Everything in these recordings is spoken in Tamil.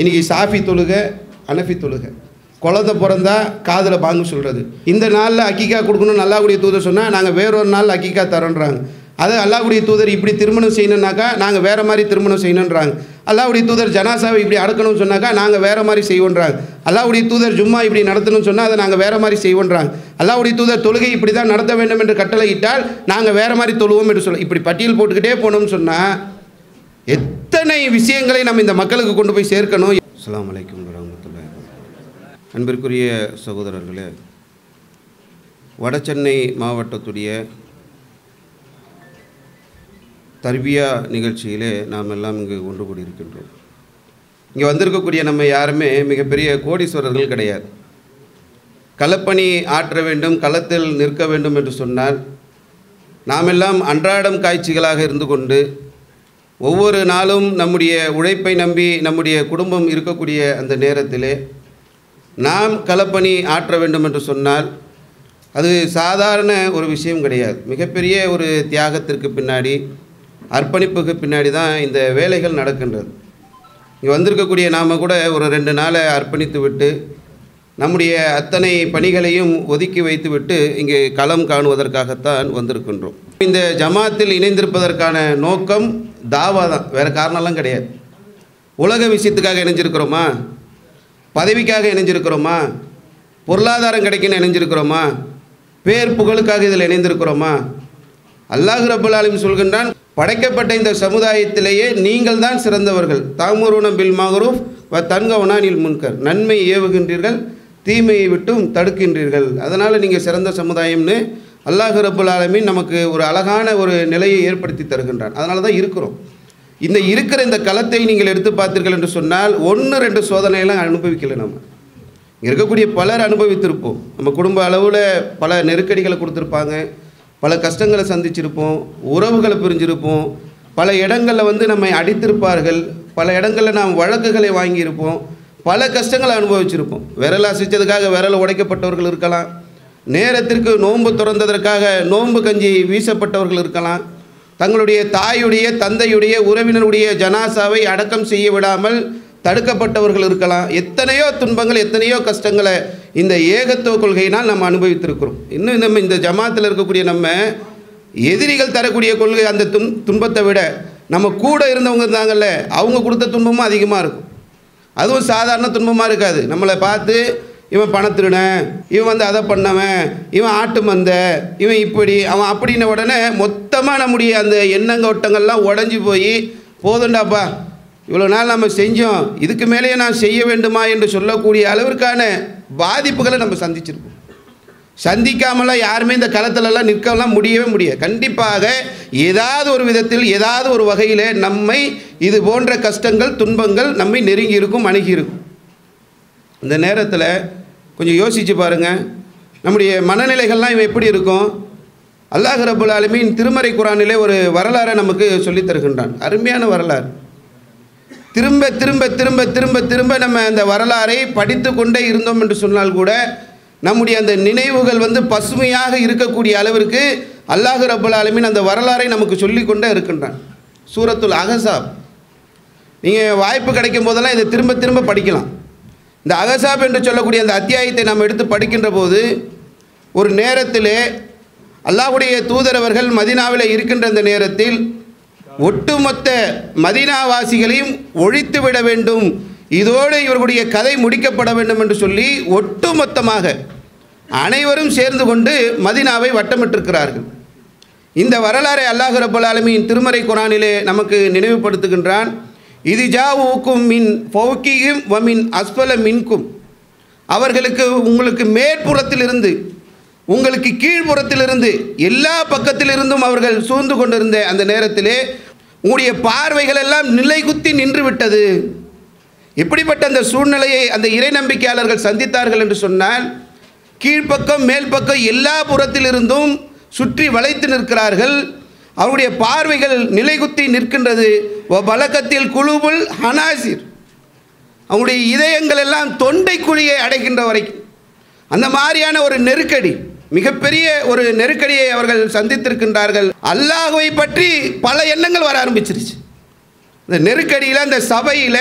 இன்றைக்கி சாஃபி தொழுக அனஃபி தொழுக குழந்தை பிறந்தா காதில் பாங்கு சொல்கிறது இந்த நாளில் அக்கிக்கா கொடுக்கணும் அல்லாஹ்வுடைய தூதர் சொன்னால் நாங்கள் வேறொரு நாள் அக்கிக்கா தரோன்றாங்க அது அல்லாஹ்வுடைய தூதர் இப்படி திருமணம் செய்யணுன்னாக்கா நாங்கள் வேறு மாதிரி திருமணம் செய்யணுன்றாங்க அல்லாஹ்வுடைய தூதர் ஜனாசாவை இப்படி அடக்கணும்னு சொன்னாக்கா நாங்கள் வேறு மாதிரி செய்வோன்றாங்க அல்லாஹ்வுடைய தூதர் ஜும்மா இப்படி நடத்தணும்னு சொன்னால் அதை நாங்கள் வேறு மாதிரி செய்வோன்றாங்க அல்லாஹ்வுடைய தூதர் தொழுகை இப்படி தான் நடத்த வேண்டும் என்று கட்டளையிட்டால் நாங்கள் வேறு மாதிரி தொழுவோம் என்று சொல்ல இப்படி பட்டியல் போட்டுக்கிட்டே போனோம்னு சொன்னால் எத்தனை விஷயங்களை நம்ம இந்த மக்களுக்கு கொண்டு போய் சேர்க்கணும் அஸ்ஸலாமு அலைக்கும் வரமத்துல்லாஹி அன்பிற்குரிய சகோதரர்களே வடசென்னை மாவட்டத்துடைய தர்பியா நிகழ்ச்சியிலே நாம் எல்லாம் இங்கு ஒன்று கூடியிருக்கின்றோம் இங்கே வந்திருக்கக்கூடிய நம்ம யாருமே மிகப்பெரிய கோடீஸ்வரர்கள் கிடையாது களப்பணி ஆற்ற வேண்டும் களத்தில் நிற்க வேண்டும் என்று சொன்னால் நாமெல்லாம் அன்றாடம் காய்ச்சிகளாக இருந்து கொண்டு ஒவ்வொரு நாளும் நம்முடைய உழைப்பை நம்பி நம்முடைய குடும்பம் இருக்கக்கூடிய அந்த நேரத்திலே நாம் களப்பணி ஆற்ற வேண்டும் என்று சொன்னால் அது சாதாரண ஒரு விஷயம் கிடையாது மிகப்பெரிய ஒரு தியாகத்திற்கு பின்னாடி அர்ப்பணிப்புக்கு பின்னாடி தான் இந்த வேலைகள் நடக்கின்றது இங்கே வந்திருக்கக்கூடிய நாம் கூட ஒரு ரெண்டு நாளை அர்ப்பணித்து விட்டு நம்முடைய அத்தனை பணிகளையும் ஒதுக்கி வைத்துவிட்டு இங்கே களம் காணுவதற்காகத்தான் வந்திருக்கின்றோம் இந்த ஜமாத்தில் இணைந்திருப்பதற்கான நோக்கம் தாவா தான் வேறு காரணம்லாம் கிடையாது உலக விஷயத்துக்காக இணைஞ்சிருக்கிறோமா பதவிக்காக இணைஞ்சிருக்கிறோமா பொருளாதாரம் கிடைக்கணும் இணைஞ்சிருக்கிறோமா பேர் புகழுக்காக இதில் இணைந்திருக்கிறோமா அல்லாஹ் ரபுல் ஆலமீன் சொல்கின்றான் படைக்கப்பட்ட இந்த சமுதாயத்திலேயே நீங்கள் தான் சிறந்தவர்கள் தாமுருன பில் மகரூஃப் வ தன்கவனா நில் முன்கர் நன்மை ஏவுகின்றீர்கள் தீமையை விட்டும் தடுக்கின்றீர்கள் அதனால் நீங்கள் சிறந்த சமுதாயம்னு அல்லாஹ் ரபுல் ஆலமீன் நமக்கு ஒரு அழகான ஒரு நிலையை ஏற்படுத்தி தருகின்றான் அதனால தான் இருக்கிறோம் இந்த இருக்கிற இந்த களத்தை நீங்கள் எடுத்து பார்த்தீர்கள் என்று சொன்னால் ஒன்று ரெண்டு சோதனையெல்லாம் அனுபவிக்கல நம்ம இங்க இருக்கக்கூடிய பலர் அனுபவித்திருப்போம் நம்ம குடும்ப அளவில் பல நெருக்கடிகளை கொடுத்துருப்பாங்க பல கஷ்டங்களை சந்திச்சிருப்போம் உறவுகளை பிரிஞ்சிருப்போம் பல இடங்களில் வந்து நம்மை அடித்திருப்பார்கள் பல இடங்களில் நாம் வழக்குகளை வாங்கியிருப்போம் பல கஷ்டங்களை அனுபவிச்சிருப்போம் விரல் அசைச்சதுக்காக விரல் உடைக்கப்பட்டவர்கள் இருக்கலாம் நேரத்திற்கு நோன்பு துறந்ததற்காக நோன்பு கஞ்சி வீசப்பட்டவர்கள் இருக்கலாம் தங்களுடைய தாயுடைய தந்தையுடைய உறவினருடைய ஜனாசாவை அடக்கம் செய்ய விடாமல் தடுக்கப்பட்டவர்கள் இருக்கலாம் எத்தனையோ துன்பங்கள் எத்தனையோ கஷ்டங்களை இந்த ஏகத்துவ கொள்கையினால் நம்ம அனுபவித்திருக்கிறோம் இன்னும் நம்ம இந்த ஜமாத்தில் இருக்கக்கூடிய நம்ம எதிரிகள் தரக்கூடிய கொள்கை அந்த துன் துன்பத்தை விட நம்ம கூட இருந்தவங்க இருந்தாங்கல்ல அவங்க கொடுத்த துன்பமும் அதிகமாக இருக்கும் அதுவும் சாதாரண துன்பமாக இருக்காது நம்மளை பார்த்து இவன் பணத்திருடன் இவன் வந்து அதை பண்ணவன் இவன் ஆட்டு மந்த இவன் இப்படி அவன் அப்படின்ன உடனே மொத்தமாக நம்முடைய அந்த எண்ணங்கோட்டங்கள்லாம் உடஞ்சி போய் போதுண்டாப்பா இவ்வளோ நாள் நம்ம செஞ்சோம் இதுக்கு மேலேயே நான் செய்ய வேண்டுமா என்று சொல்லக்கூடிய அளவிற்கான பாதிப்புகளை நம்ம சந்திச்சிருப்போம் சந்திக்காமலாம் யாருமே இந்த களத்திலலாம் நிற்கலாம் முடியவே முடியாது கண்டிப்பாக ஏதாவது ஒரு விதத்தில் ஏதாவது ஒரு வகையில் நம்மை இது போன்ற கஷ்டங்கள் துன்பங்கள் நம்மை நெருங்கி இருக்கும் அணுகி இருக்கும் இந்த நேரத்தில் கொஞ்சம் யோசித்து பாருங்கள் நம்முடைய மனநிலைகள்லாம் இவன் எப்படி இருக்கும் அல்லாஹ் ரபுல் ஆலமீன் திருமறை குரானிலே ஒரு வரலாறை நமக்கு சொல்லித் தருகின்றான் அருமையான வரலாறு திரும்ப திரும்ப திரும்ப திரும்ப திரும்ப நம்ம அந்த வரலாறை படித்து கொண்டே இருந்தோம் என்று சொன்னால் கூட நம்முடைய அந்த நினைவுகள் வந்து பசுமையாக இருக்கக்கூடிய அளவிற்கு அல்லாஹ் ரபுல் ஆலமீன் அந்த வரலாறை நமக்கு சொல்லிக் கொண்டே இருக்கின்றான் சூரத்துல் அகசாப் நீங்கள் வாய்ப்பு கிடைக்கும் போதெல்லாம் இதை திரும்ப திரும்ப படிக்கலாம் இந்த அகசாப் என்று சொல்லக்கூடிய அந்த அத்தியாயத்தை நாம் எடுத்து படிக்கின்ற போது ஒரு நேரத்திலே அல்லாஹ்வுடைய தூதரவர்கள் மதினாவில் இருக்கின்ற அந்த நேரத்தில் ஒட்டுமொத்த மதினாவாசிகளையும் ஒழித்து விட வேண்டும் இதோடு இவர்களுடைய கதை முடிக்கப்பட வேண்டும் என்று சொல்லி ஒட்டுமொத்தமாக அனைவரும் சேர்ந்து கொண்டு மதினாவை வட்டமிட்டிருக்கிறார்கள் இந்த வரலாறை அல்லாஹ் ரபுல் ஆலமீன் திருமறை குரானிலே நமக்கு நினைவுபடுத்துகின்றான் இது ஜா ஊக்கும் மின் ஃபௌக்கியும் வமின் அஸ்பல மின்கும் அவர்களுக்கு உங்களுக்கு மேற்புறத்திலிருந்து உங்களுக்கு கீழ்ப்புறத்திலிருந்து எல்லா பக்கத்திலிருந்தும் அவர்கள் சூழ்ந்து கொண்டிருந்த அந்த நேரத்திலே உங்களுடைய பார்வைகள் எல்லாம் நிலைகுத்தி நின்று விட்டது எப்படிப்பட்ட அந்த சூழ்நிலையை அந்த இறை நம்பிக்கையாளர்கள் சந்தித்தார்கள் என்று சொன்னால் கீழ்ப்பக்கம் மேல் பக்கம் எல்லா புறத்திலிருந்தும் சுற்றி வளைத்து நிற்கிறார்கள் அவருடைய பார்வைகள் நிலைகுத்தி நிற்கின்றது ஓ பலக்கத்தில் குழுவுல் ஹனாசிர் அவங்களுடைய இதயங்கள் எல்லாம் தொண்டை குழியை அடைக்கின்ற வரைக்கும் அந்த மாதிரியான ஒரு நெருக்கடி மிகப்பெரிய ஒரு நெருக்கடியை அவர்கள் சந்தித்திருக்கின்றார்கள் அல்லாஹுவை பற்றி பல எண்ணங்கள் வர ஆரம்பிச்சிருச்சு இந்த நெருக்கடியில் அந்த சபையில்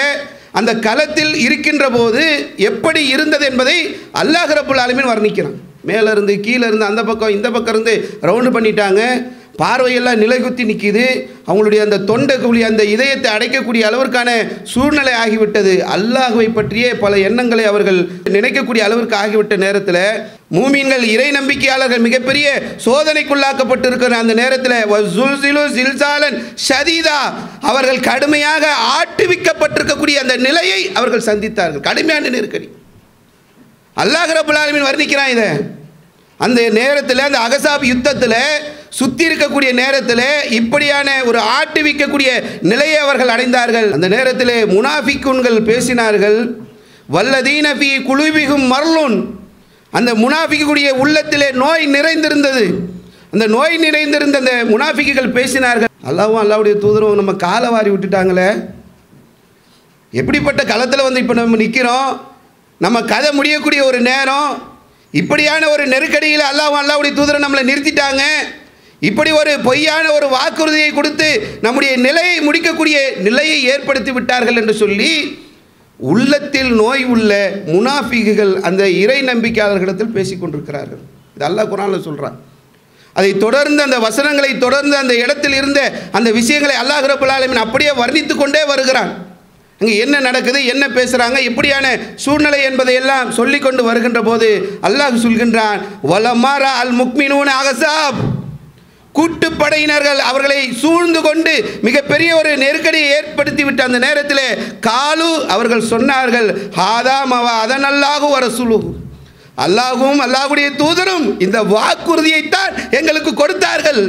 அந்த களத்தில் இருக்கின்ற போது எப்படி இருந்தது என்பதை அல்லாஹ் ரப்புல் ஆலமீன் வர்ணிக்கிறான் மேலே இருந்து கீழே இருந்து அந்த பக்கம் இந்த பக்கம் இருந்து ரவுண்டு பண்ணிட்டாங்க பார்வையெல்லாம் நிலைகுத்தி நிற்கிது அவங்களுடைய அந்த தொண்டை குழி அந்த இதயத்தை அடைக்கக்கூடிய அளவிற்கான சூழ்நிலை ஆகிவிட்டது அல்லாஹுவை பற்றிய பல எண்ணங்களை அவர்கள் நினைக்கக்கூடிய அளவிற்கு ஆகிவிட்ட நேரத்தில் மூமீன்கள் இறை நம்பிக்கையாளர்கள் மிகப்பெரிய சோதனைக்குள்ளாக்கப்பட்டிருக்கிற அந்த நேரத்தில் வஸுல்சிலு சில்சாலன் ஷதீதா அவர்கள் கடுமையாக ஆட்டுவிக்கப்பட்டிருக்கக்கூடிய அந்த நிலையை அவர்கள் சந்தித்தார்கள் கடுமையான நெருக்கடி அல்லாஹ் ரபுல் ஆலமீன் வர்ணிக்கிறான் இதை அந்த நேரத்தில் அந்த அகசாப் யுத்தத்தில் சுற்றி இருக்கக்கூடிய நேரத்தில் இப்படியான ஒரு ஆட்டுவிக்கக்கூடிய நிலையை அவர்கள் அடைந்தார்கள் அந்த நேரத்தில் முனாஃபிக்குன்கள் பேசினார்கள் வல்லதீன ஃபீ குழுவிகும் மர்லுன் அந்த முனாஃபிக்குடைய உள்ளத்திலே நோய் நிறைந்திருந்தது அந்த நோய் நிறைந்திருந்த அந்த முனாஃபிக்குகள் பேசினார்கள் அல்லாவும் அல்லாவுடைய தூதரும் நம்ம காலை வாரி விட்டுட்டாங்களே எப்படிப்பட்ட களத்தில் வந்து இப்போ நம்ம நிற்கிறோம் நம்ம கதை முடியக்கூடிய ஒரு நேரம் இப்படியான ஒரு நெருக்கடியில் அல்லாஹ் அல்லாவுடைய தூதரை நம்மளை நிறுத்திட்டாங்க இப்படி ஒரு பொய்யான ஒரு வாக்குறுதியை கொடுத்து நம்முடைய நிலையை முடிக்கக்கூடிய நிலையை ஏற்படுத்தி விட்டார்கள் என்று சொல்லி உள்ளத்தில் நோய் உள்ள முனாஃபிகுகள் அந்த இறை நம்பிக்கையாளர்களிடத்தில் பேசிக் கொண்டிருக்கிறார்கள் இது அல்லாஹ் குரானில் சொல்கிறான் அதை தொடர்ந்து அந்த வசனங்களை தொடர்ந்து அந்த இடத்தில் இருந்த அந்த விஷயங்களை அல்லாஹ் ரபுல் ஆலமீன் அப்படியே வர்ணித்து கொண்டே வருகிறான் அங்கே என்ன நடக்குது என்ன பேசுகிறாங்க எப்படியான சூழ்நிலை என்பதை எல்லாம் சொல்லிக் கொண்டு வருகின்ற போது அல்லாஹ் சொல்கின்றான் வலமாரா அல் முக்மினூன் அகசாப் கூட்டுப்படையினர்கள் அவர்களை சூழ்ந்து கொண்டு மிகப்பெரிய ஒரு நெருக்கடியை ஏற்படுத்தி விட்ட அந்த நேரத்தில் காலு அவர்கள் சொன்னார்கள் ஹாதாம் அவ அதனல்லாகு வர சுலுகு அல்லாஹும் அல்லாஹுடைய தூதரும் இந்த வாக்குறுதியைத்தான் எங்களுக்கு கொடுத்தார்கள்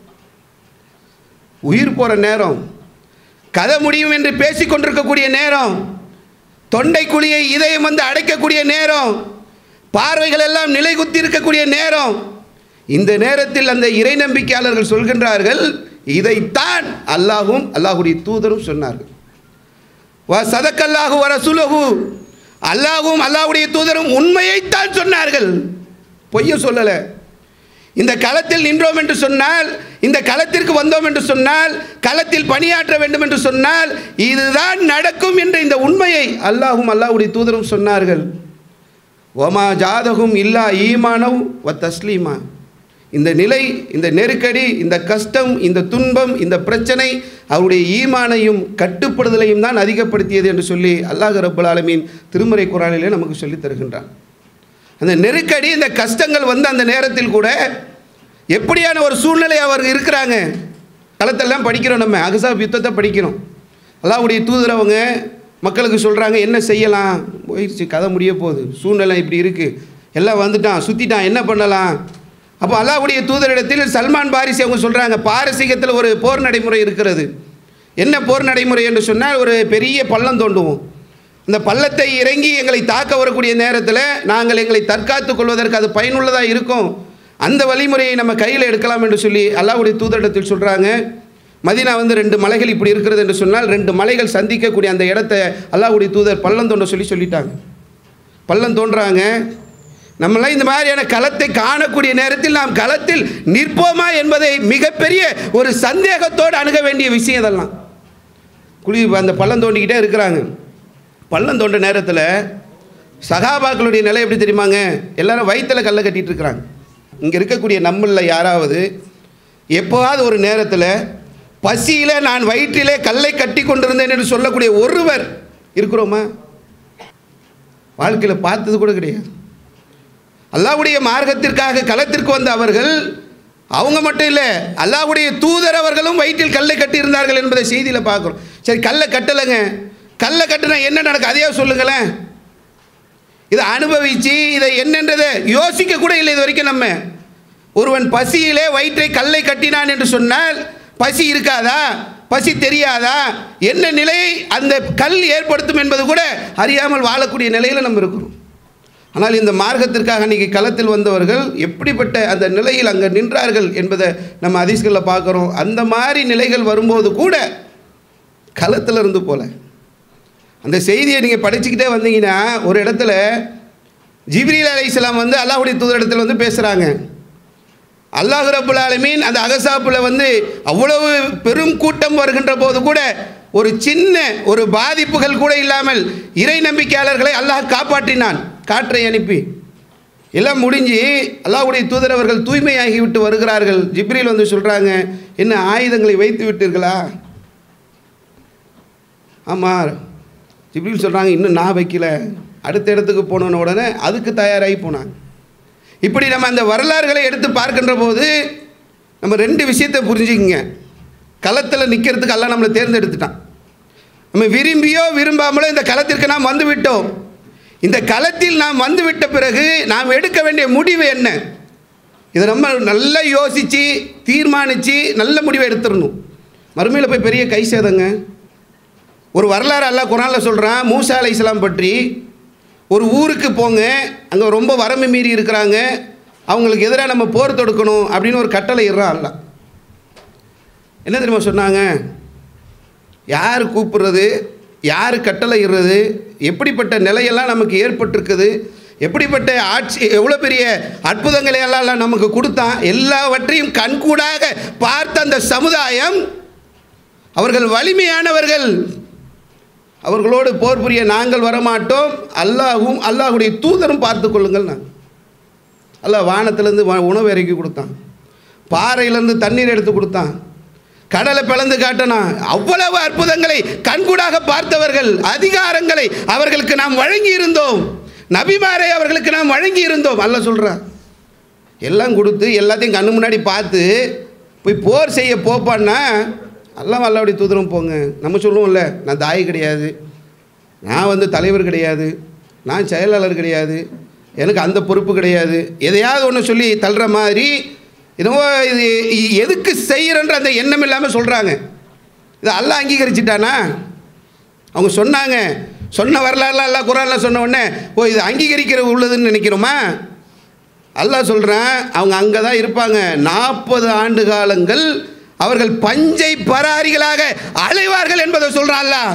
உயிர் போகிற நேரம் கதை முடியும் என்று பேசிக் கொண்டிருக்கக்கூடிய நேரம் தொண்டை குழியை இதயம் வந்து அடைக்கக்கூடிய நேரம் பார்வைகள் எல்லாம் நிலைகுத்தி இருக்கக்கூடிய நேரம் இந்த நேரத்தில் அந்த இறை நம்பிக்கையாளர்கள் சொல்கின்றார்கள் இதைத்தான் அல்லாஹும் அல்லாஹுடைய தூதரும் சொன்னார்கள் வ சதக்கல்லாஹு வர சுலகு அல்லாஹும் அல்லாஹுடைய தூதரும் உண்மையைத்தான் சொன்னார்கள் பொய்ய சொல்லலை இந்த களத்தில் நின்றோம் என்று சொன்னால் இந்த களத்திற்கு வந்தோம் என்று சொன்னால் களத்தில் பணியாற்ற வேண்டும் என்று சொன்னால் இதுதான் நடக்கும் என்ற இந்த உண்மையை அல்லாஹும் அல்லாஹுடைய தூதரும் சொன்னார்கள் ஒமா ஜாதகும் இல்லா ஈமானவ் வ தஸ்லீமா இந்த நிலை இந்த நெருக்கடி இந்த கஷ்டம் இந்த துன்பம் இந்த பிரச்சனை அவருடைய ஈமானையும் கட்டுப்படுதலையும் தான் அதிகப்படுத்தியது என்று சொல்லி அல்லாஹ் ரப்புல் ஆலமீன் திருமறை குரானிலே நமக்கு சொல்லித் தருகின்றான் அந்த நெருக்கடி இந்த கஷ்டங்கள் வந்து அந்த நேரத்தில் கூட எப்படியான ஒரு சூழ்நிலை அவர் இருக்கிறாங்க களத்தெல்லாம் படிக்கிறோம் நம்ம அகசாப் யுத்தத்தை படிக்கிறோம் அல்லாவுடைய தூதரவங்க மக்களுக்கு சொல்கிறாங்க என்ன செய்யலாம் போயிடுச்சு கதை முடிய போகுது சூழ்நிலை இப்படி இருக்குது எல்லாம் வந்துட்டான் சுற்றிட்டான் என்ன பண்ணலாம் அப்போ அல்லாவுடைய தூதரிடத்தில் சல்மான் பாரிசி அவங்க சொல்கிறாங்க பாரசீகத்தில் ஒரு போர் நடைமுறை இருக்கிறது என்ன போர் நடைமுறை என்று சொன்னால் ஒரு பெரிய பள்ளம் தோண்டுவோம் இந்த பள்ளத்தை இறங்கி எங்களை தாக்க வரக்கூடிய நேரத்தில் நாங்கள் எங்களை தற்காத்துக் கொள்வதற்கு அது பயனுள்ளதாக இருக்கும் அந்த வழிமுறையை நம்ம கையில் எடுக்கலாம் என்று சொல்லி அல்லாவுடைய தூதரிடத்தில் சொல்கிறாங்க மதினா வந்து ரெண்டு மலைகள் இப்படி இருக்கிறது என்று சொன்னால் ரெண்டு மலைகள் சந்திக்கக்கூடிய அந்த இடத்த அல்லாவுடைய தூதர் பள்ளம் தோண்ட சொல்லி சொல்லிட்டாங்க பள்ளம் தோன்றாங்க நம்மளாம் இந்த மாதிரியான களத்தை காணக்கூடிய நேரத்தில் நாம் களத்தில் நிற்போமா என்பதை மிகப்பெரிய ஒரு சந்தேகத்தோடு அணுக வேண்டிய விஷயம் இதெல்லாம் குழி அந்த பள்ளம் தோண்டிக்கிட்டே இருக்கிறாங்க பள்ளம் தோண்ட நேரத்தில் சகாபாக்களுடைய நிலை எப்படி தெரியுமாங்க எல்லாரும் வயிற்றில் கல்லை கட்டிட்டு இருக்கிறாங்க இங்கே இருக்கக்கூடிய நம்மளில் யாராவது எப்போவாவது ஒரு நேரத்தில் பசியில் நான் வயிற்றிலே கல்லை கட்டி கொண்டிருந்தேன் என்று சொல்லக்கூடிய ஒருவர் இருக்கிறோமா வாழ்க்கையில் பார்த்தது கூட கிடையாது அல்லாவுடைய மார்க்கத்திற்காக களத்திற்கு வந்த அவர்கள் அவங்க மட்டும் இல்லை அல்லாவுடைய தூதர் அவர்களும் வயிற்றில் கல்லை கட்டியிருந்தார்கள் என்பதை செய்தியில் பார்க்குறோம் சரி கல்லை கட்டலைங்க கல்லை கட்டினா என்ன நடக்கும் அதையே சொல்லுங்களேன் இதை அனுபவித்து இதை என்னன்றதை யோசிக்க கூட இல்லை இது வரைக்கும் நம்ம ஒருவன் பசியிலே வயிற்றை கல்லை கட்டினான் என்று சொன்னால் பசி இருக்காதா பசி தெரியாதா என்ன நிலையை அந்த கல் ஏற்படுத்தும் என்பது கூட அறியாமல் வாழக்கூடிய நிலையில் நம்ம இருக்கிறோம் ஆனால் இந்த மார்க்கத்திற்காக இன்றைக்கி களத்தில் வந்தவர்கள் எப்படிப்பட்ட அந்த நிலையில் அங்கே நின்றார்கள் என்பதை நம்ம அதிசகளில் பார்க்குறோம் அந்த மாதிரி நிலைகள் வரும்போது கூட களத்தில் இருந்து போல அந்த செய்தியை நீங்கள் படிச்சுக்கிட்டே வந்தீங்கன்னா ஒரு இடத்துல ஜிப்ரீல் அலைஹிஸ்ஸலாம் வந்து அல்லாஹ்வுடைய தூதரிடத்தில் வந்து பேசுகிறாங்க அல்லாஹ் ரபுல் ஆலமீன் அந்த அகசாப்பில் வந்து அவ்வளவு பெரும் கூட்டம் வருகின்ற போது கூட ஒரு சின்ன ஒரு பாதிப்புகள் கூட இல்லாமல் இறை நம்பிக்கையாளர்களை அல்லாஹ் காப்பாற்றினான் காற்றை அனுப்பி எல்லாம் முடிஞ்சு அல்லாஹ்வுடைய தூதர் அவர்கள் தூய்மையாகி விட்டு வருகிறார்கள் ஜிப்ரீல் வந்து சொல்கிறாங்க என்ன ஆயுதங்களை வைத்து விட்டீர்களா ஆமாம் ஜிப்ரீல் சொல்கிறாங்க இன்னும் நான் வைக்கல அடுத்த இடத்துக்கு போன உடனே அதுக்கு தயாராகி போனாங்க இப்படி நம்ம அந்த வரலாறுகளை எடுத்து பார்க்கின்ற போது நம்ம ரெண்டு விஷயத்தை புரிஞ்சுக்கிங்க களத்தில் நிற்கிறதுக்கு எல்லாம் நம்மளை தேர்ந்தெடுத்துட்டான் நம்ம விரும்பியோ விரும்பாமலோ இந்த களத்திற்கு நாம் வந்து விட்டோம் இந்த களத்தில் நாம் வந்து விட்ட பிறகு நாம் எடுக்க வேண்டிய முடிவு என்ன இதை நம்ம நல்லா யோசித்து தீர்மானித்து நல்ல முடிவை எடுத்துடணும் மறுமையில் போய் பெரிய கை சேதங்க ஒரு வரலாறு அல்லாஹ் குரானில் சொல்கிறான் மூசா அலை இஸ்லாம் பற்றி ஒரு ஊருக்கு போங்க அங்கே ரொம்ப வரம்பு மீறி இருக்கிறாங்க அவங்களுக்கு எதிராக நம்ம போர் தொடுக்கணும் அப்படின்னு ஒரு கட்டளை இடுறான் அல்ல என்ன தெரியுமா சொன்னாங்க யார் கூப்பிடுறது யார் கட்டளை இடுறது எப்படிப்பட்ட நிலையெல்லாம் நமக்கு ஏற்பட்டிருக்குது எப்படிப்பட்ட ஆட்சி எவ்வளோ பெரிய அற்புதங்களை எல்லாம் நமக்கு கொடுத்தான் எல்லாவற்றையும் கண்கூடாக பார்த்த அந்த சமுதாயம் அவர்கள் வலிமையானவர்கள் அவர்களோடு போர் புரிய நாங்கள் வரமாட்டோம் அல்லாஹும் அல்லாஹுடைய தூதரும் பார்த்து கொள்ளுங்கள் நான் அல்லாஹ் வானத்திலேருந்து வ- உணவு இறக்கி கொடுத்தான் பாறையிலேருந்து தண்ணீர் எடுத்து கொடுத்தான் கடலை பிளந்து காட்டினான் அவ்வளவு அற்புதங்களை கண்கூடாக பார்த்தவர்கள் அதிகாரங்களை அவர்களுக்கு நாம் வழங்கி இருந்தோம் நபிமாரை அவர்களுக்கு நாம் வழங்கி இருந்தோம் அல்ல சொல்கிறான் எல்லாம் கொடுத்து எல்லாத்தையும் கண்ணு முன்னாடி பார்த்து போய் போர் செய்ய போப்பான்னா எல்லாம் அல்லாவுடைய தூதரும் போங்க நம்ம சொல்லுவோம்ல நான் தாய் கிடையாது நான் வந்து தலைவர் கிடையாது நான் செயலாளர் கிடையாது எனக்கு அந்த பொறுப்பு கிடையாது எதையாவது ஒன்று சொல்லி தள்ளுற மாதிரி என்னவோ இது இ- எதுக்கு செய்கிறன்ற அந்த எண்ணம் இல்லாமல் சொல்கிறாங்க இதை அல்லாஹ் அங்கீகரிச்சிட்டானா அவங்க சொன்னாங்க சொன்ன வரலாறுலாம் எல்லாம் குரான்ல சொன்ன உடனே ஓ இது அங்கீகரிக்கிற உள்ளதுன்னு நினைக்கிறோமா அல்லாஹ் சொல்கிறேன் அவங்க அங்கே தான் இருப்பாங்க நாற்பது ஆண்டு காலங்கள் அவர்கள் பஞ்சை பராரிகளாக அலைவார்கள் என்பதை சொல்கிறான் அல்லாஹ்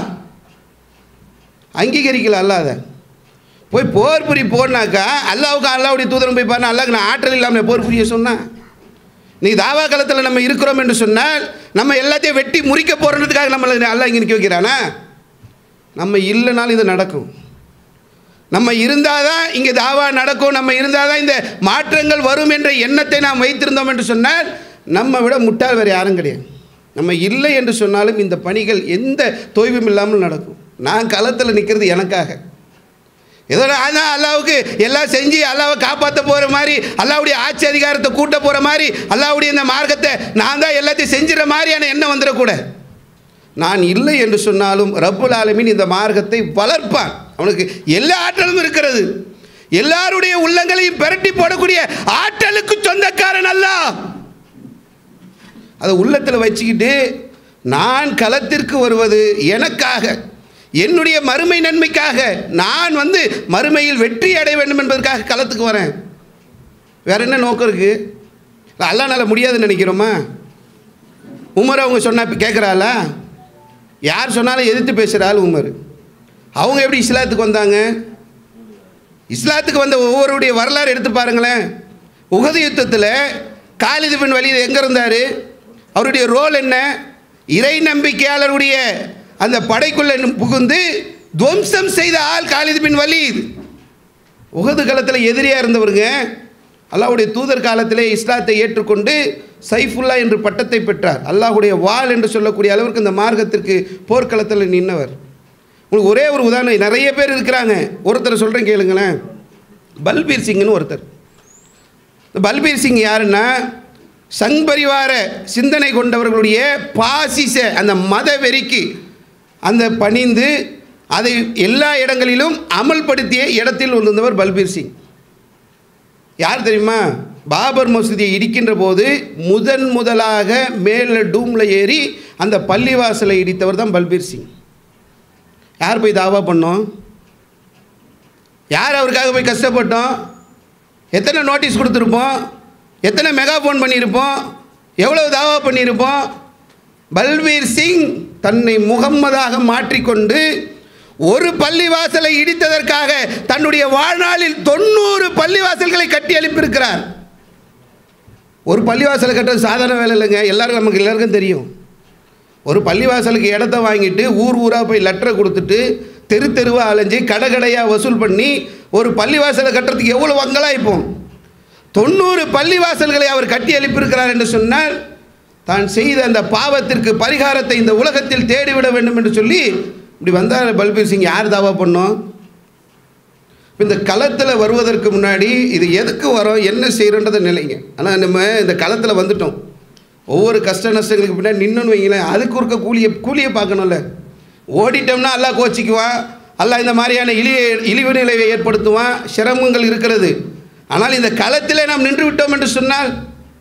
அங்கீகரிக்கல அல்லாஹ் அதை போய் போர் புரி போனாக்கா அல்லாவுக்கு அல்லாவுடைய தூதரம் போய் பாருங்க அல்லாஹ்க்கு நான் ஆற்றல் இல்லாமல் போர் புரிய சொன்னேன் நீ தாவா காலத்தில் நம்ம இருக்கிறோம் என்று சொன்னால் நம்ம எல்லாத்தையும் வெட்டி முறிக்க போகிறதுக்காக நம்மளை அல்லாஹ் இங்கே நிற்க வைக்கிறானா நம்ம இல்லைனாலும் இது நடக்கும் நம்ம இருந்தால் தான் இங்கே தாவா நடக்கும் நம்ம இருந்தால் தான் இந்த மாற்றங்கள் வரும் என்ற எண்ணத்தை நாம் வைத்திருந்தோம் என்று சொன்னால் நம்ம விட முட்டாள் வேறு யாரும் கிடையாது நம்ம இல்லை என்று சொன்னாலும் இந்த பணிகள் எந்த தொய்வும் இல்லாமல் நடக்கும் நான் களத்தில் நிற்கிறது எனக்காக ஏதோ நான் தான் அல்லாவுக்கு எல்லாம் செஞ்சு அல்லாவை காப்பாற்ற போகிற மாதிரி அல்லாவுடைய ஆட்சி அதிகாரத்தை கூட்ட போகிற மாதிரி அல்லாவுடைய இந்த மார்க்கத்தை நான் தான் எல்லாத்தையும் செஞ்சுற மாதிரியான எண்ணம் வந்துடக்கூடாது நான் இல்லை என்று சொன்னாலும் ரப்புல் ஆலமீன் இந்த மார்க்கத்தை வளர்ப்பான் அவனுக்கு எல்லா ஆற்றலும் இருக்கிறது எல்லாருடைய உள்ளங்களையும் பெரட்டி போடக்கூடிய ஆற்றலுக்கு சொந்தக்காரன் அல்ல அதை உள்ளத்தில் வச்சுக்கிட்டு நான் களத்திற்கு வருவது எனக்காக என்னுடைய மறுமை நன்மைக்காக நான் வந்து மறுமையில் வெற்றி அடைய வேண்டும் என்பதற்காக களத்துக்கு வரேன் வேற என்ன நோக்கம் இருக்கு அல்லாஹ்னால முடியாதுன்னு நினைக்கிறோமா உமர் அவங்க சொன்னா கேட்குறாளா யார் சொன்னாலும் எதிர்த்து பேசுகிற ஆள் உமர் அவங்க எப்படி இஸ்லாத்துக்கு வந்தாங்க இஸ்லாத்துக்கு வந்த ஒவ்வொருடைய வரலாறு எடுத்து பாருங்களேன் உகது யுத்தத்தில் காலிது பின் வலீத் எங்கே இருந்தார் அவருடைய ரோல் என்ன இறை நம்பிக்கையாளருடைய அந்த படைக்குள்ள புகுந்து துவம்சம் செய்த ஆள் காலிது பின் வலீத் உகது காலத்தில் எதிரியாக இருந்தவருங்க அல்லாஹ்வுடைய தூதர் காலத்திலே இஸ்லாத்தை ஏற்றுக்கொண்டு சைஃபுல்லா என்று பட்டத்தை பெற்றார் அல்லாஹ்வுடைய வாள் என்று சொல்லக்கூடிய அளவிற்கு இந்த மார்க்கத்திற்கு போர்க்களத்தில் நின்னவர் உங்களுக்கு ஒரே ஒரு உதாரணம் நிறைய பேர் இருக்கிறாங்க ஒருத்தர் சொல்கிறேன் கேளுங்களேன் பல்பீர் சிங்னு ஒருத்தர் இந்த பல்பீர் சிங் யாருன்னா சங் பரிவார சிந்தனை கொண்டவர்களுடைய பாசிச அந்த மத வெறிக்கு அந்த பணிந்து அதை எல்லா இடங்களிலும் அமல்படுத்திய இடத்தில் இருந்தவர் பல்பீர் சிங் யார் தெரியுமா பாபர் மசூதியை இடிக்கின்ற போது முதன் முதலாக மேலே டூமில் ஏறி அந்த பள்ளிவாசலை இடித்தவர் தான் பல்பீர் சிங் யார் போய் தாவா பண்ணோம் யார் அவருக்காக போய் கஷ்டப்பட்டோம் எத்தனை நோட்டீஸ் கொடுத்துருப்போம் எத்தனை மெகா ஃபோன் பண்ணியிருப்போம் எவ்வளவு தாவா பண்ணியிருப்போம் பல்பீர் சிங் தன்னை முகம்மதாக மாற்றிக்கொண்டு ஒரு பள்ளிவாசலை இடித்ததற்காக தன்னுடைய வாழ்நாளில் தொண்ணூறு பள்ளிவாசல்களை கட்டி எழுப்பியிருக்கிறார் ஒரு பள்ளிவாசலை கட்டுறது சாதாரண வேலை இல்லைங்க எல்லாருக்கும் நமக்கு எல்லாருக்கும் தெரியும் ஒரு பள்ளிவாசலுக்கு இடத்த வாங்கிட்டு ஊர் ஊராக போய் லெட்டரை கொடுத்துட்டு தெரு தெருவாக அலைஞ்சு கடை கடையாக வசூல் பண்ணி ஒரு பள்ளிவாசலை கட்டுறதுக்கு எவ்வளோ வங்கலாய்ப்போம் தொண்ணூறு பள்ளிவாசல்களை அவர் கட்டி எழுப்பியிருக்கிறார் என்று சொன்னால் தான் செய்த அந்த பாவத்திற்கு பரிகாரத்தை இந்த உலகத்தில் தேடிவிட வேண்டும் என்று சொல்லி இப்படி வந்தார் பல்பீர் சிங் யார் தாவா பண்ணோம் இந்த களத்தில் வருவதற்கு முன்னாடி இது எதுக்கு வரோம் என்ன செய்கிறோன்றதை நிலைங்க ஆனால் நம்ம இந்த களத்தில் வந்துட்டோம் ஒவ்வொரு கஷ்ட நஷ்டங்களுக்கு பின்னாடி நின்றுன்னு வைங்களேன் அதுக்கு இருக்க கூலியை கூலியை பார்க்கணும்ல ஓடிட்டோம்னா எல்லாம் கோச்சிக்குவான் எல்லாம் இந்த மாதிரியான இழிய இழிவு நிலையை ஏற்படுத்துவான் சிரமங்கள் இருக்கிறது ஆனால் இந்த களத்திலே நாம் நின்று விட்டோம் என்று சொன்னால்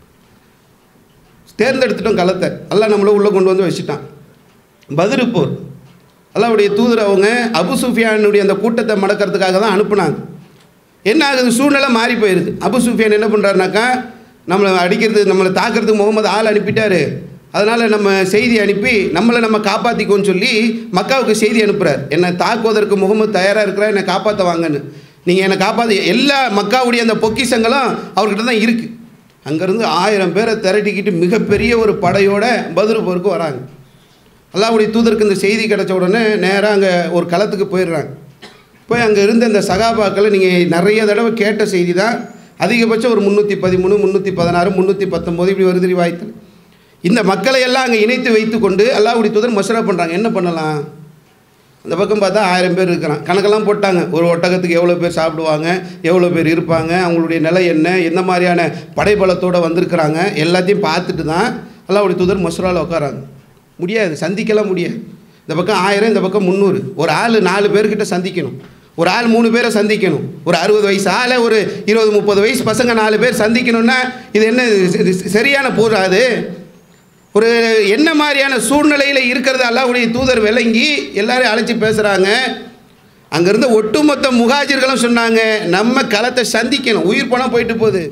தேர்ந்தெடுத்துட்டோம் களத்தை எல்லாம் நம்மளை உள்ளே கொண்டு வந்து வச்சுட்டான் பதிரு போர் அல்லாவுடைய தூதர் அவங்க அபு சுஃபியானுடைய அந்த கூட்டத்தை மடக்கிறதுக்காக தான் அனுப்புனாங்க என்ன ஆகுது சூழ்நிலை மாறி போயிடுது அபு சுஃபியான் என்ன பண்ணுறாருனாக்கா நம்மளை அடிக்கிறது நம்மளை தாக்கிறதுக்கு முகமது ஆள் அனுப்பிட்டாரு அதனால் நம்ம செய்தி அனுப்பி நம்மளை நம்ம காப்பாற்றிக்கோன்னு சொல்லி மக்காவுக்கு செய்தி அனுப்புகிறார் என்னை தாக்குவதற்கு முகமது தயாராக இருக்கிறார் என்னை காப்பாற்ற வாங்கன்னு நீங்கள் என்னை காப்பாற்ற எல்லா மக்காவுடைய அந்த பொக்கிஷங்களும் அவர்கிட்ட தான் இருக்குது அங்கேருந்து ஆயிரம் பேரை திரட்டிக்கிட்டு மிகப்பெரிய ஒரு படையோட பதிரு போருக்கு வராங்க அல்லாவுடைய தூதருக்கு இந்த செய்தி கிடைச்ச உடனே நேராக அங்கே ஒரு களத்துக்கு போயிடுறாங்க போய் அங்கே இருந்த இந்த சகாபாக்களை நீங்கள் நிறைய தடவை கேட்ட செய்தி தான் அதிகபட்சம் ஒரு முந்நூற்றி பதிமூணு முந்நூற்றி பதினாறு முந்நூற்றி பத்தொம்போது இப்படி வருது வாய்த்தல் இந்த மக்களை எல்லாம் அங்கே இணைத்து வைத்து கொண்டு அல்லாவுடைய தூதர் மசரா பண்ணுறாங்க என்ன பண்ணலாம் அந்த பக்கம் பார்த்தா ஆயிரம் பேர் இருக்கிறான் கணக்கெல்லாம் போட்டாங்க ஒரு ஒட்டகத்துக்கு எவ்வளோ பேர் சாப்பிடுவாங்க எவ்வளோ பேர் இருப்பாங்க அவங்களுடைய நிலை என்ன எந்த மாதிரியான படைபலத்தோடு வந்திருக்கிறாங்க எல்லாத்தையும் பார்த்துட்டு தான் அல்லாவுடைய தூதர் மசூராவில் உட்காராங்க முடியாது சந்திக்கலாம் முடியாது இந்த பக்கம் ஆயிரம் இந்த பக்கம் முந்நூறு ஒரு ஆள் நாலு பேர்கிட்ட சந்திக்கணும் ஒரு ஆள் மூணு பேரை சந்திக்கணும் ஒரு அறுபது வயசு ஆளை ஒரு இருபது முப்பது வயசு பசங்க நாலு பேர் சந்திக்கணும்னா இது என்ன இது சரியான போர் அது ஒரு என்ன மாதிரியான சூழ்நிலையில் இருக்கிறது அல்லாவுடைய தூதர் விளங்கி எல்லாரையும் அழைச்சி பேசுகிறாங்க அங்கேருந்து ஒட்டுமொத்த முகாஜர்களும் சொன்னாங்க நம்ம களத்தை சந்திக்கணும் உயிர் பணம் போயிட்டு போகுது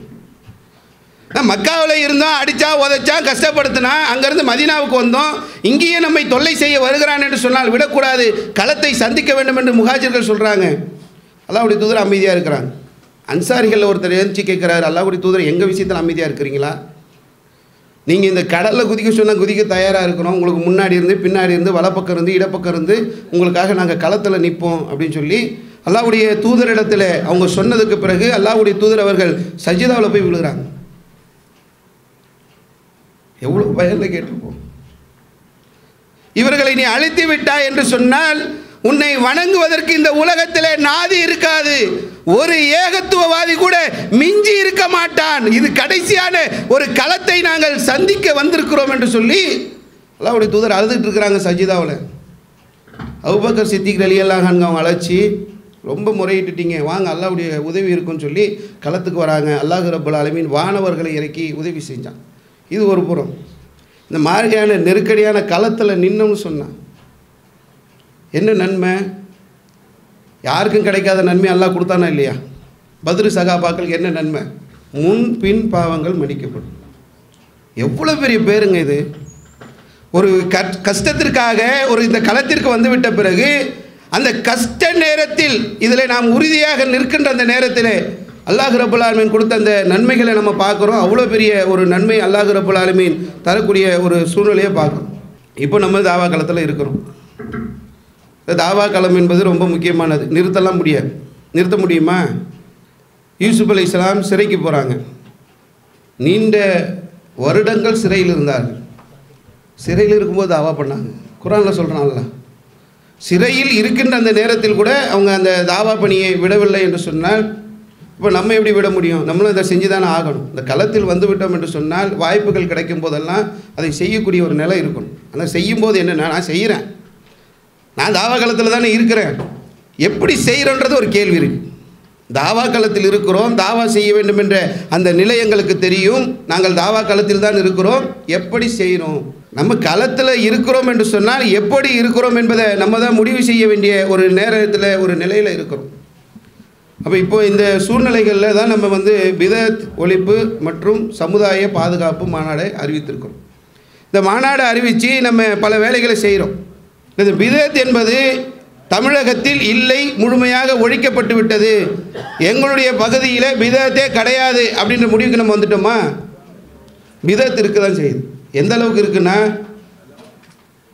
மக்காவில் இருந்தோம் அடித்தா உதைச்சா கஷ்டப்படுத்தினா அங்கேருந்து மதினாவுக்கு வந்தோம் இங்கேயே நம்மை தொல்லை செய்ய வருகிறான் என்று சொன்னால் விடக்கூடாது களத்தை சந்திக்க வேண்டும் என்று முகாஜர்கள் சொல்கிறாங்க அல்லாவுடைய தூதர் அமைதியாக இருக்கிறாங்க அன்சாரிகளில் ஒருத்தர் எழுச்சி கேட்குறாரு அல்லாவுடைய தூதர் எங்கள் விஷயத்தில் அமைதியாக இருக்கிறீங்களா நீங்கள் இந்த கடலில் குதிக்க சொன்னால் குதிக்க தயாராக இருக்கிறோம் உங்களுக்கு முன்னாடி இருந்து பின்னாடி இருந்து வலப்பக்கம் இருந்து இடப்பக்கம் இருந்து உங்களுக்காக நாங்கள் களத்தில் நிற்போம் அப்படின்னு சொல்லி அல்லாவுடைய தூதரிடத்தில் அவங்க சொன்னதுக்கு பிறகு அல்லாவுடைய தூதர் அவர்கள் சஜிதாவில் போய் விழுகிறாங்க எவ்வளோ பயனில் கேட்டிருப்போம் இவர்களை நீ அழைத்து விட்டாய் என்று சொன்னால் உன்னை வணங்குவதற்கு இந்த உலகத்திலே நாதி இருக்காது ஒரு ஏகத்துவவாதி கூட மிஞ்சி இருக்க மாட்டான் இது கடைசியான ஒரு களத்தை நாங்கள் சந்திக்க வந்திருக்கிறோம் என்று சொல்லி அல்லாவுடைய தூதர் அழுதுட்டு இருக்கிறாங்க சஜிதாவில் அவுபக்கர் சித்திக் அலியெல்லாம் அவங்க அழைச்சி ரொம்ப முறையிட்டுட்டீங்க வாங்க அல்லாவுடைய உதவி இருக்குன்னு சொல்லி களத்துக்கு வராங்க அல்லாஹ் ரபுல் அலமீன் வானவர்களை இறக்கி உதவி செஞ்சான் இது ஒரு புறம் இந்த மாதிரியான நெருக்கடியான களத்தில் நின்னோம்னு சொன்னான் என்ன நன்மை யாருக்கும் கிடைக்காத நன்மை எல்லாம் கொடுத்தானா இல்லையா பதிரு சகாபாக்களுக்கு என்ன நன்மை முன் பின் பாவங்கள் மன்னிக்கப்படும் எவ்வளோ பெரிய பேருங்க இது ஒரு கஷ்டத்திற்காக ஒரு இந்த களத்திற்கு வந்துவிட்ட பிறகு அந்த கஷ்ட நேரத்தில் இதில் நாம் உறுதியாக நிற்கின்ற அந்த நேரத்தில் அல்லாஹ் ரபுல் ஆலமீன் கொடுத்த அந்த நன்மைகளை நம்ம பார்க்குறோம் அவ்வளோ பெரிய ஒரு நன்மை அல்லாஹ் ரபுல் ஆலமீன் தரக்கூடிய ஒரு சூழ்நிலையை பார்க்குறோம் இப்போ நம்ம தாவா காலத்தில் இருக்கிறோம் தாவா காலம் என்பது ரொம்ப முக்கியமானது நிறுத்தலாம் முடியாது நிறுத்த முடியுமா யூசுப் அலி இஸ்லாம் சிறைக்கு போகிறாங்க நீண்ட வருடங்கள் சிறையில் இருந்தார்கள் சிறையில் இருக்கும்போது தாவா பண்ணாங்க குரானில் சொல்கிறான்ல சிறையில் இருக்கின்ற அந்த நேரத்தில் கூட அவங்க அந்த தாவா பணியை விடவில்லை என்று சொன்னால் இப்போ நம்ம எப்படி விட முடியும் நம்மளும் இதை செஞ்சு தானே ஆகணும் இந்த களத்தில் வந்து விட்டோம் என்று சொன்னால் வாய்ப்புகள் கிடைக்கும் போதெல்லாம் அதை செய்யக்கூடிய ஒரு நிலை இருக்கணும் ஆனால் செய்யும்போது என்னென்னா நான் செய்கிறேன் நான் தாவா காலத்தில் தானே இருக்கிறேன் எப்படி செய்கிறோன்றது ஒரு கேள்வி இருக்குது தாவா காலத்தில் இருக்கிறோம் தாவா செய்ய வேண்டும் என்ற அந்த நிலை எங்களுக்கு தெரியும் நாங்கள் தாவா காலத்தில் தான் இருக்கிறோம் எப்படி செய்கிறோம் நம்ம களத்தில் இருக்கிறோம் என்று சொன்னால் எப்படி இருக்கிறோம் என்பதை நம்ம தான் முடிவு செய்ய வேண்டிய ஒரு நேரத்தில் ஒரு நிலையில் இருக்கிறோம் அப்போ இப்போ இந்த சூழ்நிலைகளில் தான் நம்ம வந்து விதத் ஒழிப்பு மற்றும் சமுதாய பாதுகாப்பு மாநாடை அறிவித்திருக்கிறோம் இந்த மாநாடு அறிவித்து நம்ம பல வேலைகளை செய்கிறோம் இந்த விதத் என்பது தமிழகத்தில் இல்லை முழுமையாக ஒழிக்கப்பட்டு விட்டது எங்களுடைய பகுதியில் விதத்தே கிடையாது அப்படின்ற முடிவுக்கு நம்ம வந்துட்டோமா விதத் இருக்க தான் செய்யுது எந்த அளவுக்கு இருக்குன்னா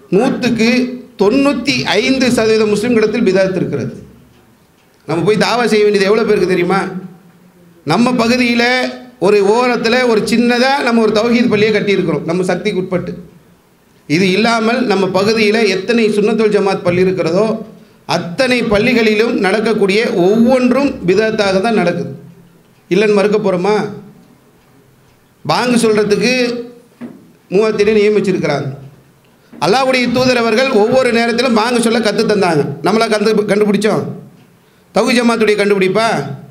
நூற்றுக்கு தொண்ணூற்றி ஐந்து சதவீத முஸ்லீம்களிடத்தில் பிதாத் இருக்கிறது நம்ம போய் தாவா செய்ய வேண்டியது எவ்வளோ பேருக்கு தெரியுமா நம்ம பகுதியில் ஒரு ஓரத்தில் ஒரு சின்னதாக நம்ம ஒரு தௌஹீத் பள்ளியை கட்டியிருக்கிறோம் நம்ம சக்திக்கு உட்பட்டு இது இல்லாமல் நம்ம பகுதியில் எத்தனை சுன்னத்துல் ஜமாத் பள்ளி இருக்கிறதோ அத்தனை பள்ளிகளிலும் நடக்கக்கூடிய ஒவ்வொன்றும் பிதத்தாக தான் நடக்குது இல்லைன்னு மறுக்க போகிறோமா பாங்கு சொல்கிறதுக்கு மூவத்திலே நியமிச்சிருக்கிறாங்க அல்லாவுடைய தூதர் அவர்கள் ஒவ்வொரு நேரத்திலும் பாங்கு சொல்ல கற்று தந்தாங்க நம்மளா கண்டு கண்டுபிடிச்சோம் தகு ஜமாத்துடைய கண்டுபிடிப்பா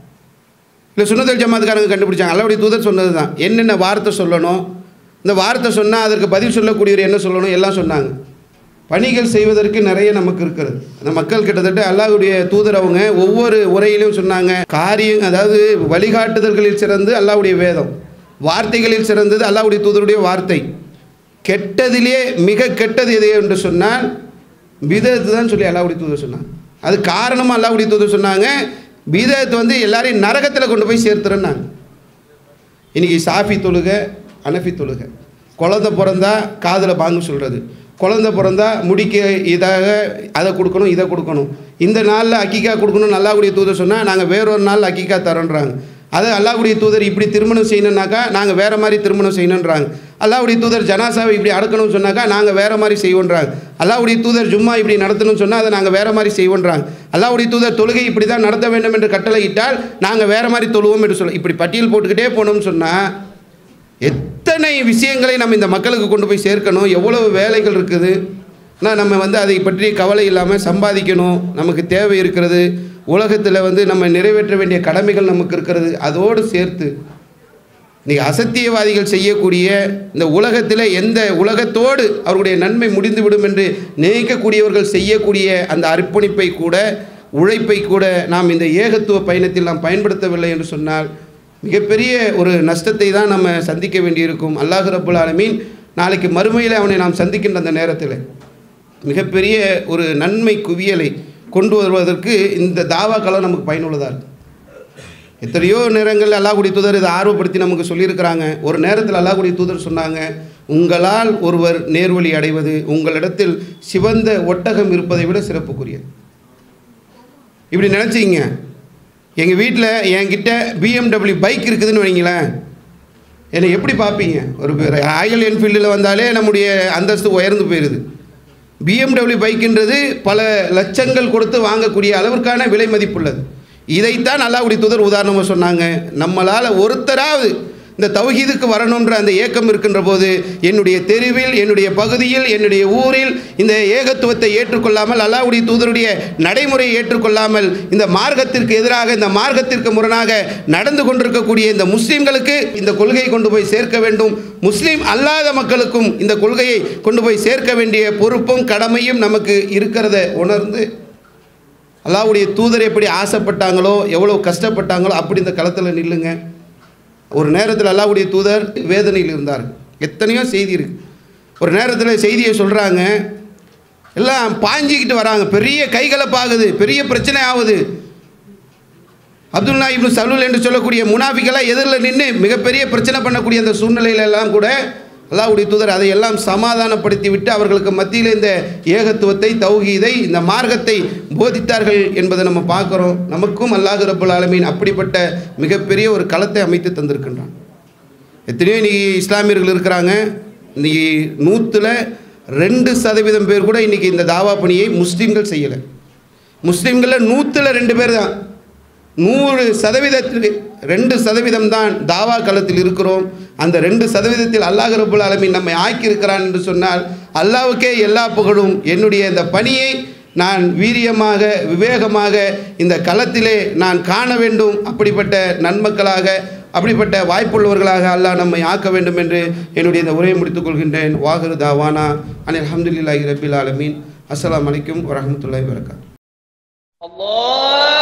இல்லை சுனதல் ஜமாத்துக்காரங்க கண்டுபிடிச்சாங்க அல்லாவுடைய தூதர் சொன்னது தான் என்னென்ன வார்த்தை சொல்லணும் இந்த வார்த்தை சொன்னால் அதற்கு பதில் சொல்லக்கூடியவர் என்ன சொல்லணும் எல்லாம் சொன்னாங்க பணிகள் செய்வதற்கு நிறைய நமக்கு இருக்கிறது அந்த மக்கள் கிட்டத்தட்ட அல்லாஹ்வுடைய தூதர் அவங்க ஒவ்வொரு உரையிலும் சொன்னாங்க காரியம் அதாவது வழிகாட்டுதல்களில் சிறந்து அல்லாஹ்வுடைய வேதம் வார்த்தைகளில் சிறந்தது அல்லாஹ்வுடைய தூதருடைய வார்த்தை கெட்டதிலே மிக கெட்டது எது என்று சொன்னால் பிதத்து தான் சொல்லி அல்லாஹ்வுடைய தூதர் சொன்னாங்க அது காரணமாக அல்லாஹ்வுடைய தூதர் சொன்னாங்க பிதத்து வந்து எல்லாரையும் நரகத்தில் கொண்டு போய் சேர்த்துறேன்னாங்க இன்றைக்கி சாஃபி தொழுக அனஃபி தொழுக குழந்த பிறந்தா காதில் பாங்கு சொல்கிறது குழந்த பிறந்தா முடிக்க இதாக அதை கொடுக்கணும் இதை கொடுக்கணும் இந்த நாளில் அக்கிக்கா கொடுக்கணும் நல்லாவுடைய தூதர் சொன்னால் நாங்கள் வேறொரு நாள் அக்கிக்கா தரோன்றாங்க அது அல்லாஹ்வுடைய தூதர் இப்படி திருமணம் செய்யணுன்னாக்கா நாங்கள் வேறு மாதிரி திருமணம் செய்யணுன்றாங்க அல்லாஹ்வுடைய தூதர் ஜனாசாவை இப்படி அடக்கணும்னு சொன்னாக்கா நாங்கள் வேறு மாதிரி செய்வோன்றாங்க அல்லாஹ்வுடைய தூதர் ஜும்மா இப்படி நடத்தணும்னு சொன்னால் அதை நாங்கள் வேறு மாதிரி செய்வோன்றாங்க அல்லாஹ்வுடைய தூதர் தொழுகை இப்படி தான் நடத்த வேண்டும் என்று கட்டளையிட்டால் நாங்கள் வேறு மாதிரி தொழுவோம் என்று சொல்ல இப்படி பட்டியல் போட்டுக்கிட்டே போனோம்னு சொன்னால் எத்தனை விஷயங்களை நம்ம இந்த மக்களுக்கு கொண்டு போய் சேர்க்கணும் எவ்வளவு வேலைகள் இருக்குது ஆனால் நம்ம வந்து அதை பற்றி கவலை இல்லாமல் சம்பாதிக்கணும் நமக்கு தேவை இருக்கிறது உலகத்தில் வந்து நம்ம நிறைவேற்ற வேண்டிய கடமைகள் நமக்கு இருக்கிறது அதோடு சேர்த்து இன்றைக்கி அசத்தியவாதிகள் செய்யக்கூடிய இந்த உலகத்தில் எந்த உலகத்தோடு அவருடைய நன்மை முடிந்துவிடும் என்று நினைக்கக்கூடியவர்கள் செய்யக்கூடிய அந்த அர்ப்பணிப்பை கூட உழைப்பை கூட நாம் இந்த ஏகத்துவ பயணத்தில் நாம் பயன்படுத்தவில்லை என்று சொன்னால் மிகப்பெரிய ஒரு நஷ்டத்தை தான் நம்ம சந்திக்க வேண்டியிருக்கும் அல்லாஹ் ரப்புல் ஆலமீன் நாளைக்கு மறுமையில் அவனை நாம் சந்திக்கின்ற அந்த நேரத்தில் மிகப்பெரிய ஒரு நன்மை குவியலை கொண்டு வருவதற்கு இந்த தாவாக்களும் நமக்கு பயனுள்ளதாக இருக்குது எத்தனையோ நேரங்கள் அல்லாஹ்வுடைய தூதர் இதை ஆர்வப்படுத்தி நமக்கு சொல்லியிருக்கிறாங்க ஒரு நேரத்தில் அல்லாஹ்வுடைய தூதர் சொன்னாங்க உங்களால் ஒருவர் நேர்வழி அடைவது உங்களிடத்தில் சிவந்த ஒட்டகம் இருப்பதை விட சிறப்புக்குரியது இப்படி நினச்சிங்க எங்கள் வீட்டில் என்கிட்ட பிஎம்டபிள்யூ பைக் இருக்குதுன்னு வைங்களேன் என்னை எப்படி பார்ப்பீங்க ஒரு ராயல் என்ஃபீல்டில் வந்தாலே நம்முடைய அந்தஸ்து உயர்ந்து போயிடுது பிஎம்டபிள்யூ பைக்குன்றது பல லட்சங்கள் கொடுத்து வாங்கக்கூடிய அளவிற்கான விலை மதிப்புள்ளது இதைத்தான் அல்லாஹ்வுடைய தூதர் உதாரணமாக சொன்னாங்க நம்மளால் ஒருத்தராவது இந்த தௌஹீதுக்கு வரணுன்ற அந்த ஏக்கம் இருக்கின்ற போது என்னுடைய தெருவில் என்னுடைய பகுதியில் என்னுடைய ஊரில் இந்த ஏகத்துவத்தை ஏற்றுக்கொள்ளாமல் அல்லாஹ்வுடைய தூதருடைய நடைமுறையை ஏற்றுக்கொள்ளாமல் இந்த மார்க்கத்திற்கு எதிராக இந்த மார்க்கத்திற்கு முரணாக நடந்து கொண்டிருக்கக்கூடிய இந்த முஸ்லீம்களுக்கு இந்த கொள்கையை கொண்டு போய் சேர்க்க வேண்டும் முஸ்லீம் அல்லாத மக்களுக்கும் இந்த கொள்கையை கொண்டு போய் சேர்க்க வேண்டிய பொறுப்பும் கடமையும் நமக்கு இருக்கிறத உணர்ந்து அல்லாஹ்வுடைய தூதர் எப்படி ஆசைப்பட்டாங்களோ எவ்வளோ கஷ்டப்பட்டாங்களோ அப்படி இந்த களத்தில் நில்லுங்க ஒரு நேரத்தில் அல்லாஹ்வுடைய தூதர் வேதனையில் இருந்தார் எத்தனையோ செய்தி இருக்கு ஒரு நேரத்தில் செய்தியை சொல்கிறாங்க எல்லாம் பாஞ்சிக்கிட்டு வராங்க பெரிய கைகலப்பாகுது பெரிய பிரச்சனை ஆகுது அப்துல்லா இப்னு சலூல் என்று சொல்லக்கூடிய முனாஃபிக்கெல்லாம் எதிரில் நின்று மிகப்பெரிய பிரச்சனை பண்ணக்கூடிய அந்த சூழ்நிலையில எல்லாம் கூட அல்லாஹ்வுடைய தூதர் அதையெல்லாம் சமாதானப்படுத்தி விட்டு அவர்களுக்கு மத்தியில் இந்த ஏகத்துவத்தை தௌஹீதை இந்த மார்க்கத்தை போதித்தார்கள் என்பதை நம்ம பார்க்குறோம் நமக்கும் அல்லாஹ் ரப்புல் ஆலமீன் அப்படிப்பட்ட மிகப்பெரிய ஒரு களத்தை அமைத்து தந்திருக்கின்றான் எத்தனையோ இன்றைக்கி இஸ்லாமியர்கள் இருக்கிறாங்க இன்றைக்கி நூற்றில் ரெண்டு சதவீதம் பேர் கூட இன்றைக்கி இந்த தாவா பணியை முஸ்லீம்கள் செய்யலை முஸ்லீம்களில் நூற்றில் ரெண்டு பேர் தான் நூறு சதவீதத்திற்கு ரெண்டு சதவீதம் தான் தாவா களத்தில் இருக்கிறோம் அந்த ரெண்டு சதவீதத்தில் அல்லாஹ் ரபுல் ஆலமீன் நம்மை ஆக்கியிருக்கிறான் என்று சொன்னால் அல்லாவுக்கே எல்லா புகழும் என்னுடைய இந்த பணியை நான் வீரியமாக விவேகமாக இந்த களத்திலே நான் காண வேண்டும் அப்படிப்பட்ட நன்மக்களாக அப்படிப்பட்ட வாய்ப்புள்ளவர்களாக அல்லாஹ் நம்மை ஆக்க வேண்டும் என்று என்னுடைய இந்த உரையை முடித்துக் கொள்கின்றேன் வாகரு தாவானா அனில் அஹமதுல்லாஹி ரபில் ஆலமீன் அஸ்ஸலாமு அலைக்கும் வரஹ்மத்துல்லாஹி வரகாத் الله